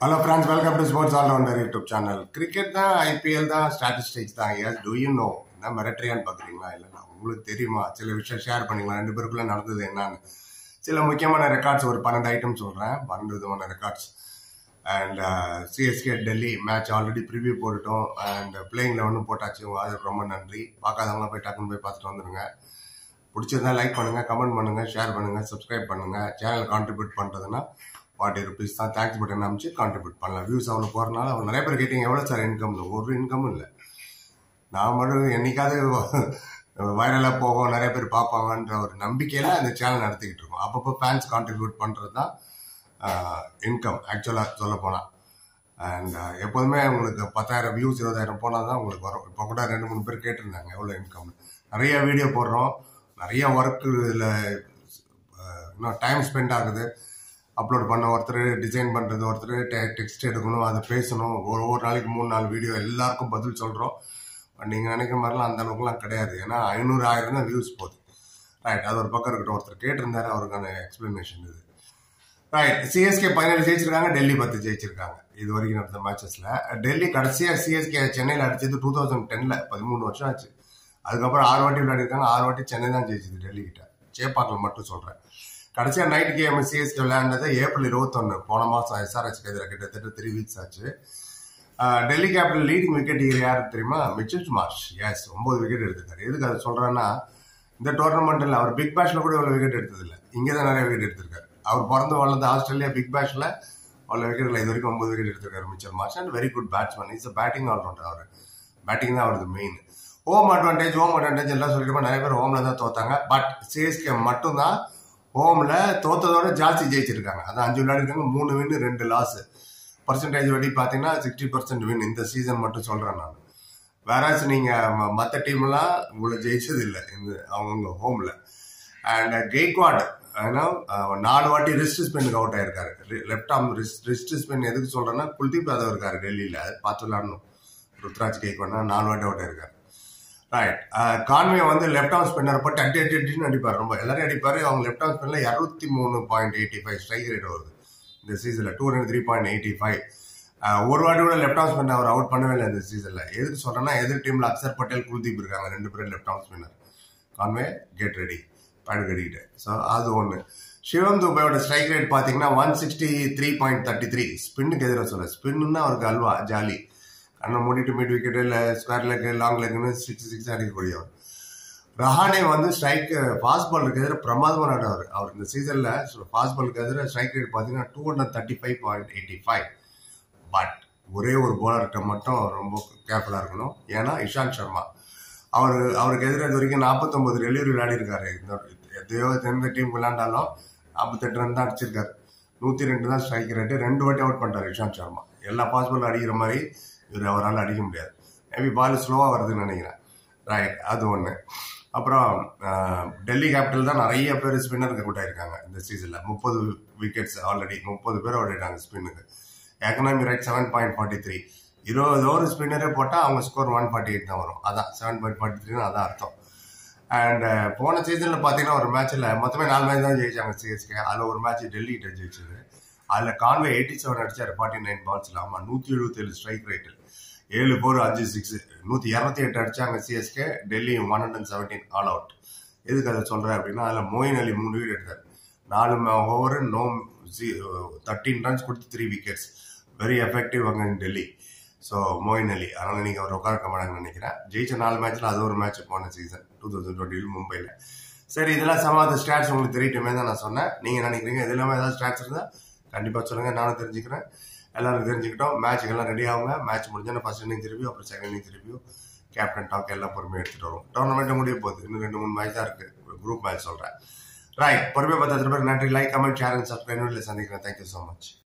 hello friends welcome to sports allrounder YouTube channel cricket தான் IPL தான் statistics தான் yes do you know என்ன மிரட்டரியான்னு பார்க்குறீங்களா இல்லைண்ணா உங்களுக்கு தெரியுமா சில விஷயம் ஷேர் பண்ணிங்களா ரெண்டு பேருக்குள்ள நடந்தது என்னன்னு சில முக்கியமான ரெக்கார்ட்ஸ் ஒரு பன்னெண்டு ஐட்டம் சொல்கிறேன் பன்னெண்டு விதமான records and CSK Delhi match already preview போட்டுட்டோம் அண்ட் பிளேயிங் லெவனும் போட்டாச்சு அதுக்கு ரொம்ப நன்றி பார்க்காதவங்களாம் போய் டக்குன்னு போய் பார்த்துட்டு வந்துடுங்க பிடிச்சிருந்தா லைக் பண்ணுங்கள் கமெண்ட் பண்ணுங்கள் ஷேர் பண்ணுங்கள் சப்ஸ்கிரைப் பண்ணுங்கள் சேனல் கான்ட்ரிபியூட் பண்ணுறதுன்னா ஃபார்ட்டி ருபீஸ் தான் தேங்க்ஸ் பட்டன் அமைச்சு கான்ட்ரிபியூட் பண்ணலாம் வியூஸ் அவ்வளோ போகிறனால அவங்க நிறைய பேர் கேட்டீங்க எவ்வளோ சார் இன்கம் ஒரு இன்கமும் இல்லை நான் மட்டும் என்னைக்காவது வைரலாக போகும் நிறைய பேர் பார்ப்பாங்கன்ற ஒரு நம்பிக்கையில் அந்த சேனல் நடத்திக்கிட்டு இருக்கோம் அப்பப்போ ஃபேன்ஸ் கான்ட்ரிபியூட் பண்ணுறது தான் இன்கம் ஆக்சுவலாக சொல்ல போனால் அண்ட் எப்போதுமே உங்களுக்கு பத்தாயிரம் வியூஸ் இருபதாயிரம் போனால் தான் உங்களுக்கு வரும் இப்போ கூட ரெண்டு மூணு பேர் கேட்டிருந்தாங்க எவ்வளோ இன்கம் நிறைய வீடியோ போடுறோம் நிறைய ஒர்க்கு இதில் இன்னும் டைம் ஸ்பெண்ட் ஆகுது அப்லோட் பண்ண ஒருத்தர் டிசைன் பண்ணுறது ஒருத்தர் டெக்ஸ்ட் எடுக்கணும் அதை பேசணும் ஒரு ஒரு நாளைக்கு மூணு நாலு வீடியோ எல்லாருக்கும் பதில் சொல்கிறோம் பட் நீங்கள் நினைக்கிற மாதிரிலாம் அந்த அளவுக்குலாம் கிடையாது ஏன்னா ஐநூறு ஆயிரம் தான் வியூஸ் போகுது ரைட் அது ஒரு பக்கம் இருக்கட்டும் ஒருத்தர் கேட்டிருந்தாரு அவருக்கான எக்ஸ்பிளனேஷன் இது ரைட் சிஎஸ்கே பதினேழு ஜெயிச்சிருக்காங்க டெல்லி பத்து ஜெயிச்சிருக்காங்க இது வரைக்கும் நடந்த மேட்சஸ்ல டெல்லி கடைசியாக சிஎஸ்கே சென்னையில் அடிச்சது டூ தௌசண்ட் டென்ல பதிமூணு வருஷம் ஆச்சு அதுக்கப்புறம் ஆறு வாட்டி விளையாடிருக்காங்க ஆறு வாட்டி சென்னை தான் ஜெயிச்சது டெல்லி கிட்ட சேப்பாக்கில் மட்டும் சொல்கிறேன் கடைசியாக நைட் கேம் சிஎஸ்கே விளையாண்டது ஏப்ரல் இருபத்தொன்று போன மாதம் எஸ்ஆர்ஹெச் எதிராக கிட்டத்தட்ட த்ரீ வீக்ஸ் ஆச்சு டெல்லி கேபிட்டல் லீடிங் விக்கெட் யார் தெரியுமா மிச்சில் மார்ஷ் எஸ் ஒன்பது விக்கெட் எடுத்திருக்காரு எதுக்கு அதை சொல்கிறேன்னா இந்த டோர்னமெண்ட்டில் அவர் பிக் பேஷில் கூட இவ்வளோ விக்கெட் எடுத்ததில்லை இங்கே தான் நிறைய விக்கெட் எடுத்திருக்காரு அவர் பிறந்து வளர்ந்த ஆஸ்திரேலியா பிக் பேஷில் அவ்வளோ விக்கெட் இல்லை இது வரைக்கும் ஒன்பது விக்கெட் எடுத்திருக்காரு Mitchell Marsh and very good batsman is batting all rounder அவர் பேட்டிங் தான் அவரது main home advantage home advantage எல்லாம் சொல்லிட்டு நிறைய பேர் ஹோமில் தான் தோத்தாங்க பட் சிஎஸ்கே மட்டும்தான் ஹோமில் தோத்ததோட ஜாஸ்தி ஜெயிச்சிருக்காங்க அதான் அஞ்சு விளையாடிருக்காங்க மூணு வின்னு ரெண்டு லாஸ் பர்சன்டேஜ் வட்டி பார்த்தீங்கன்னா சிக்ஸ்டி பர்சன்ட் வின் இந்த சீசன் மட்டும் சொல்கிறேன் நான் வேறாச்சும் நீங்கள் மற்ற டீம்லாம் இவ்வளோ ஜெயிச்சது இல்லை இந்த அவங்கவுங்க ஹோமில் அண்ட் கெய்க்வாட் ஏன்னா நாலு வாட்டி ரிஸ்ட் ஸ்பென்னுக்கு அவுட் ஆயிருக்காரு left arm wrist wrist spin எதுக்கு சொல்கிறேன்னா குல்தீப் யாதவ் இருக்காரு டெல்லியில் அது பார்த்து விளாடணும் ருத்ராஜ் கெய்க்வாட்னா நாலு வாட்டி அவுட் ஆயிருக்காரு ரைட் கான்வே வந்து லெஃப்ட் ஆர்ம் ஸ்பின்னர் போட்டு அட்டி அட்டி அட்டின்னு அடிப்பார் ரொம்ப எல்லாரும் அடிப்பார் அவங்க லெஃப்ட் ஆர்ம் ஸ்பின்னில் இரநூத்தி மூணு point eighty five strike rate வருது இந்த சீசனில் two hundred three point eighty five ஒரு வாட்டி கூட லெஃப்ட் ஆர்ம் ஸ்பின்னர் அவர் அவுட் பண்ணவே இல்லை இந்த சீசனில் எதுக்கு சொல்கிறேன்னா எதிர் டீமில் அக்சர் பட்டேல் குல்தீப் இருக்காங்க ரெண்டு பேரும் left arm spinner Conway get ready pad கட்டிக்கிட்டு ஸோ அது ஒன்று சிவம் துபாயோட ஸ்ட்ரைக் ரேட் பார்த்தீங்கன்னா one sixty three point thirty three ஸ்பின்னுக்கு எதிராக சொல்ல ஸ்பின்னு அவருக்கு அல்வா ஜாலி கண்ணை மூடிட்டு மிட் விக்கெட் இல்லை ஸ்கொயர் லெக் லாங் லெக்னு சிக்ஸ் சிக்ஸ் அடிக்கக்கூடியவர் ரஹானே வந்து ஸ்ட்ரைக் ஃபாஸ்ட் பாலுக்கு எதிராக பிரமாதமான ஆடுவார் அவர் இந்த சீசனில் ஃபாஸ்ட் பாலுக்கு எதிராக ஸ்ட்ரைக் ரேட் பார்த்தீங்கன்னா two hundred thirty five point eighty five but ஒரே ஒரு போலர்கிட்ட மட்டும் ரொம்ப கேர்ஃபுல்லாக இருக்கணும் ஏன்னா இஷாந்த் சர்மா அவர் அவருக்கு எதிராக இது வரைக்கும் நாற்பத்தொம்பது டெலிவரி விளையாடிருக்காரு இந்த எதையோ எந்த டீம் விளையாண்டாலும் நாற்பத்தெட்டு ரன் தான் அடிச்சிருக்காரு நூற்றி ரெண்டு தான் ஸ்ட்ரைக் ரேட்டு ரெண்டு வாட்டி அவுட் பண்ணிட்டார் இஷாந்த் சர்மா எல்லா பாசிபிளும் அடிக்கிற மாதிரி இவர் அவரால் அடிக்க முடியாது மேபி பால் ஸ்லோவாக வருதுன்னு நினைக்கிறேன் ரைட் அது ஒன்று அப்புறம் டெல்லி கேபிட்டல் தான் நிறைய பேர் ஸ்பின்னருக்கு கூட இருக்காங்க இந்த சீசனில் முப்பது விக்கெட்ஸ் ஆல்ரெடி முப்பது பேர் ஓடிட்டாங்க ஸ்பின்னுக்கு economy rate seven point forty three இருபது ஓவர் ஸ்பின்னரே போட்டால் அவங்க ஸ்கோர் ஒன் ஃபார்ட்டி எயிட் தான் வரும் அதான் செவன் பாயிண்ட் ஃபார்ட்டி த்ரீன்னு அதான் அர்த்தம் அண்ட் போன சீசனில் பார்த்தீங்கன்னா ஒரு மேட்ச்சில் மொத்தமே நாலு மேட்ச் தான் ஜெயிச்சாங்க சிஎஸ்கே அதில் ஒரு மேட்ச் டெல்லி கிட்ட ஜெயிச்சது அதில் கான்வே எயிட்டி செவன் அடிச்சார் ஃபார்ட்டி நைன் பால்ஸில் ஆமாம் நூற்றி எழுபத்தேழு ஸ்ட்ரைக் ரேட்டு ஏழு ஃபோர் அஞ்சு சிக்ஸ் நூற்றி இரநூத்தி எட்டு அடிச்சாங்க CSK Delhi one hundred seventeen all out எதுக்கு அதை சொல்கிறேன் அப்படின்னா அதில் மோயின் அலி மூணு வீடு எடுத்தார் நாலு ஓவர் நோ ஜி தேர்ட்டீன் ரன்ஸ் கொடுத்து த்ரீ விக்கெட்ஸ் வெரி எஃபெக்டிவ் அங்கே டெல்லி ஸோ மோயின் அலி அதனால் நீங்கள் அவர் உட்கார மாட்டாங்கன்னு நினைக்கிறேன் ஜெயிச்ச நாலு மேட்ச்சில் அது ஒரு மேட்ச் போன சீசன் டூ தௌசண்ட் டுவெண்ட்டியில் மும்பையில் சரி இதெல்லாம் சமாத ஸ்டாட்ஸ் உங்களுக்கு தெரியட்டுமே தான் நான் சொன்னேன் நீங்கள் நினைக்கிறீங்க இது இல்லாமல் ஏதாவது ஸ்டாட்ஸ் இருந்தால் கண்டிப்பாக சொல்லுங்கள் நானும் தெரிஞ்சுக்கிறேன் எல்லாரும் தெரிஞ்சுக்கிட்டோம் மேட்சுக்கெல்லாம் ரெடி ஆகுங்க மேட்ச் முடிஞ்சோன்னா ஃபர்ஸ்ட் இன்னிங்ஸ் ரிவ்யூ அப்புறம் second innings review captain talk எல்லாம் பொறுமையாக எடுத்துகிட்டு வரும் டோர்னமெண்ட்டு முடிய போகுது இன்னும் ரெண்டு மூணு மேட்ச் தான் இருக்குது குரூப் மேட்ச் சொல்கிறேன் ரைட் பொறுமையாக பார்த்து பேர் நன்றி like comment share and subscribe சந்திக்கிறேன் தேங்க்யூ ஸோ மச்